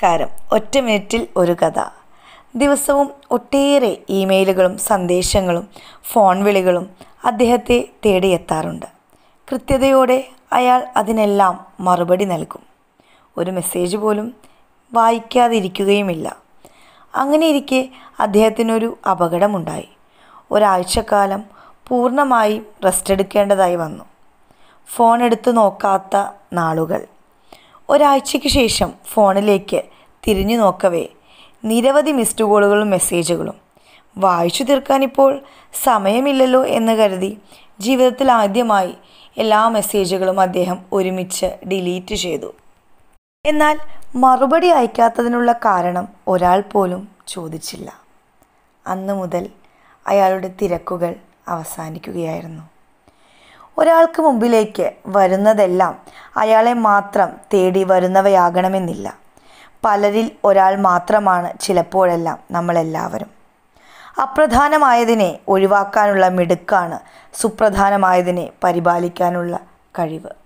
നമസ്കാരം ഒറ്റ മിനിറ്റിൽ ഒരു കഥ ദിവസവും ഒട്ടേറെ ഇമെയിലുകളും സന്ദേശങ്ങളും ഫോൺ വിളികളും അദ്ദേഹത്തെ തേടിയെത്താറുണ്ട് കൃത്യതയോടെ അയാൾ അതിനെല്ലാം മറുപടി നൽകും ഒരു മെസ്സേജ് പോലും വായിക്കാതിരിക്കുകയുമില്ല അങ്ങനെയിരിക്കെ അദ്ദേഹത്തിനൊരു അപകടമുണ്ടായി ഒരാഴ്ചക്കാലം പൂർണ്ണമായും റെസ്റ്റ് എടുക്കേണ്ടതായി വന്നു ഫോൺ എടുത്തു നോക്കാത്ത നാളുകൾ ഒരാഴ്ചയ്ക്ക് ശേഷം ഫോണിലേക്ക് തിരിഞ്ഞു നോക്കവേ നിരവധി മിസ്ഡ് കോളുകളും മെസ്സേജുകളും വായിച്ചു തീർക്കാൻ ഇപ്പോൾ സമയമില്ലല്ലോ എന്ന് കരുതി ജീവിതത്തിൽ ആദ്യമായി എല്ലാ മെസ്സേജുകളും അദ്ദേഹം ഒരുമിച്ച് ഡിലീറ്റ് ചെയ്തു എന്നാൽ മറുപടി അയക്കാത്തതിനുള്ള കാരണം ഒരാൾ പോലും ചോദിച്ചില്ല അന്ന് മുതൽ അയാളുടെ തിരക്കുകൾ അവസാനിക്കുകയായിരുന്നു ഒരാൾക്ക് മുമ്പിലേക്ക് വരുന്നതെല്ലാം അയാളെ മാത്രം തേടി വരുന്നവയാകണമെന്നില്ല പലരിൽ ഒരാൾ മാത്രമാണ് ചിലപ്പോഴെല്ലാം നമ്മളെല്ലാവരും അപ്രധാനമായതിനെ ഒഴിവാക്കാനുള്ള മിടുക്കാണ് സുപ്രധാനമായതിനെ പരിപാലിക്കാനുള്ള കഴിവ്